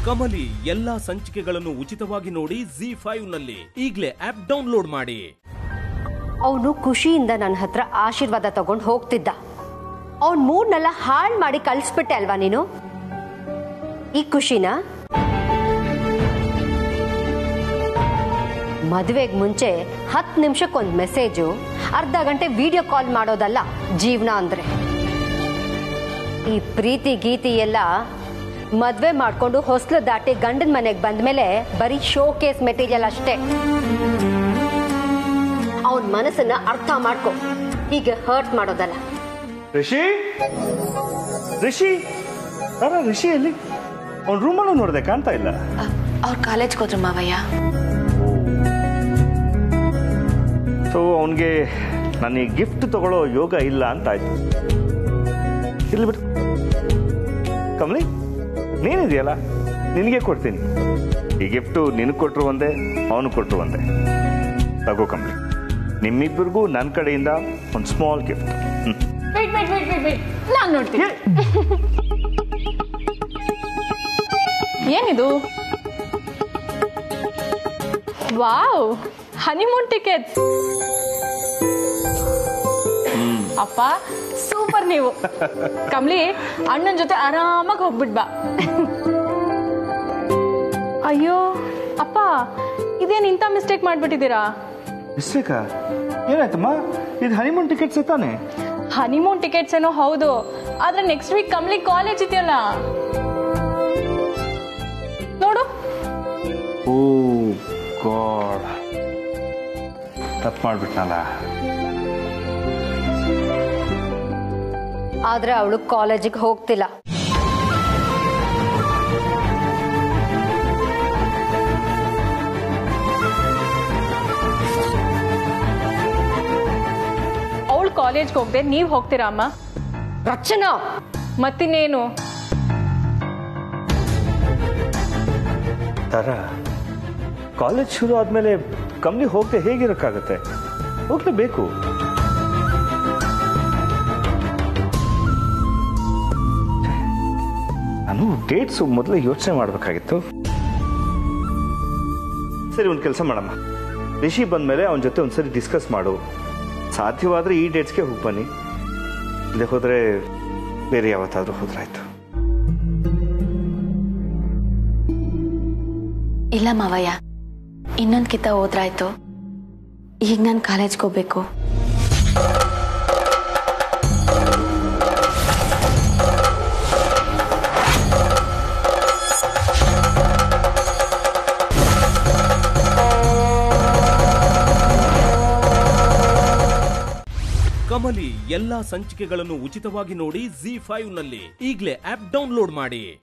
ಕಮಲಿ ಎಲ್ಲಾ ಸಂಚಿಕೆಗಳನ್ನು ಉಚಿತವಾಗಿ ನೋಡಿ ಜಿ ಫೈವ್ ನಲ್ಲಿ ಈಗಲೇ ಆಪ್ ಡೌನ್ಲೋಡ್ ಮಾಡಿ ಅವನು ಖುಷಿಯಿಂದ ನನ್ನ ಹತ್ರ ಆಶೀರ್ವಾದ ತಗೊಂಡು ಹೋಗ್ತಿದ್ದ ಅವನ್ ಮೂಡ್ನೆಲ್ಲ ಹಾಳು ಮಾಡಿ ಕಳಿಸ್ಬಿಟ್ಟೆ ಅಲ್ವಾ ನೀನು ಈ ಖುಷಿನ ಮದುವೆಗೆ ಮುಂಚೆ ಹತ್ತು ನಿಮಿಷಕ್ಕೊಂದು ಮೆಸೇಜು ಅರ್ಧ ಗಂಟೆ ವಿಡಿಯೋ ಕಾಲ್ ಮಾಡೋದಲ್ಲ ಜೀವನ ಅಂದ್ರೆ ಈ ಪ್ರೀತಿ ಗೀತಿ ಎಲ್ಲ ಮದ್ವೆ ಮಾಡ್ಕೊಂಡು ಹೊಸ್ಲು ದಾಟಿ ಗಂಡನ ಮನೆಗೆ ಬಂದ್ಮೇಲೆ ಬರೀ ಶೋ ಕೇಸ್ ಮೆಟೀರಿಯಲ್ ಅಷ್ಟೇ ಅವನ ಮನಸ್ಸನ್ನ ಅರ್ಥ ಮಾಡ್ಕೊ ಹೀಗೆ ಹರ್ಟ್ ಮಾಡೋದಲ್ಲ ರಿಷಿ ರಿಷಿ ಅರ ರಿಷಿ ಎಲ್ಲಿ ಅವ್ನ ರೂಮಲ್ಲೂ ನೋಡಿದೆ ಕಾಣ್ತಾ ಇಲ್ಲ ಅವ್ರು ಕಾಲೇಜ್ಗೆ ಹೋದ್ರು ಮಾವಯ್ಯ ಸೊ ಅವನಿಗೆ ನನಗೆ ಗಿಫ್ಟ್ ತಗೊಳ್ಳೋ ಯೋಗ ಇಲ್ಲ ಅಂತ ಆಯ್ತು ಇಲ್ಲಿ ಬಿಡು ಕಮಲಿ ನೀನಿದೆಯಲ್ಲ ನಿನಗೆ ಕೊಡ್ತೀನಿ ಈ ಗಿಫ್ಟು ನಿನಗೆ ಕೊಟ್ಟರು ಒಂದೇ ಅವನು ಕೊಟ್ಟರು ಒಂದೇ ತಗೋ ಕಮಲಿ ನಿಮ್ಮಿಬ್ಬರಿಗೂ ನನ್ನ ಕಡೆಯಿಂದ ಒಂದು small gift wait wait wait wait wait ನಾನು ನೋಡ್ತೀನಿ ಏನಿದು ವಾವ್ ಹನಿಮೂನ್ ಟಿಕೆಟ್ ಅಪ್ಪ ಸೂಪರ್ ನೀವು ಕಮ್ಲಿ ಅಣ್ಣನ ಜೊತೆ ಆರಾಮಾಗಿ ಹೋಗ್ಬಿಟ್ ಬಾ ಅಯ್ಯೋ ಅಪ್ಪ ಇದೇನು ಇಂಥ ಮಿಸ್ಟೇಕ್ ಮಾಡ್ಬಿಟ್ಟಿದ್ದೀರಾ ಮಿಸ್ಟೇಕಾ ಏನಾಯ್ತಮ್ಮ ಇದು ಹನಿಮೂನ್ ಟಿಕೆಟ್ಸ್ ತಾನೆ ಹನಿಮೂನ್ ಟಿಕೆಟ್ಸ್ ಏನೋ ಹೌದು ಆದ್ರೆ ನೆಕ್ಸ್ಟ್ ವೀಕ್ ಕಮ್ಲಿ ಕಾಲೇಜ್ ಇದೆಯಲ್ಲ ನೋಡು ಓ ಗಾಡ್ ತಪ್ಪು ಮಾಡ್ಬಿಟ್ನಲ್ಲ ಆದ್ರೆ ಅವಳು ಕಾಲೇಜಿಗೆ ಹೋಗ್ತಿಲ್ಲ ಅವಳು ಕಾಲೇಜ್ಗೆ ಹೋಗದೆ ನೀವು ಹೋಗ್ತೀರಾ ಅಮ್ಮ ರಚನಾ ಮತ್ತಿನ್ನೇನು ತರ ಕಾಲೇಜ್ ಶುರು ಆದ್ಮೇಲೆ ಕಂಪ್ನಿ ಹೋಗದೆ ಹೇಗಿರಕ್ಕಾಗತ್ತೆ ಹೋಗ್ಲೇಬೇಕು ನಾನು ಡೇಟ್ಸ್ ಮೊದಲೇ ಯೋಚನೆ ಮಾಡಬೇಕಾಗಿತ್ತು ಸರಿ ಒಂದು ಕೆಲಸ ಮಾಡಮ್ಮ ರಿಷಿ ಬಂದ್ಮೇಲೆ ಅವನ ಜೊತೆ ಒಂದ್ಸರಿ ಡಿಸ್ಕಸ್ ಮಾಡು ಸಾಧ್ಯವಾದ್ರೆ ಈ ಡೇಟ್ಸ್ಗೆ ಹೋಗಿ ಬನ್ನಿ ಇಲ್ಲದೆ ಹೋದ್ರೆ ಬೇರೆ ಯಾವತ್ತಾದ್ರೂ ಹೋದ್ರಾಯ್ತು ಇಲ್ಲ ಮಾವಯ್ಯ ಇನ್ನೊಂದ್ ಕಿತ್ತ ಹೋದ್ರಾಯ್ತು ಈಗ ನಾನು ಕಾಲೇಜ್ಗೆ ಹೋಗ್ಬೇಕು ಕಮಲಿ ಎಲ್ಲಾ ಸಂಚಿಕೆಗಳನ್ನು ಉಚಿತವಾಗಿ ನೋಡಿ ಜಿ ಫೈವ್ ನಲ್ಲಿ ಈಗಲೇ ಆಪ್ ಡೌನ್ಲೋಡ್ ಮಾಡಿ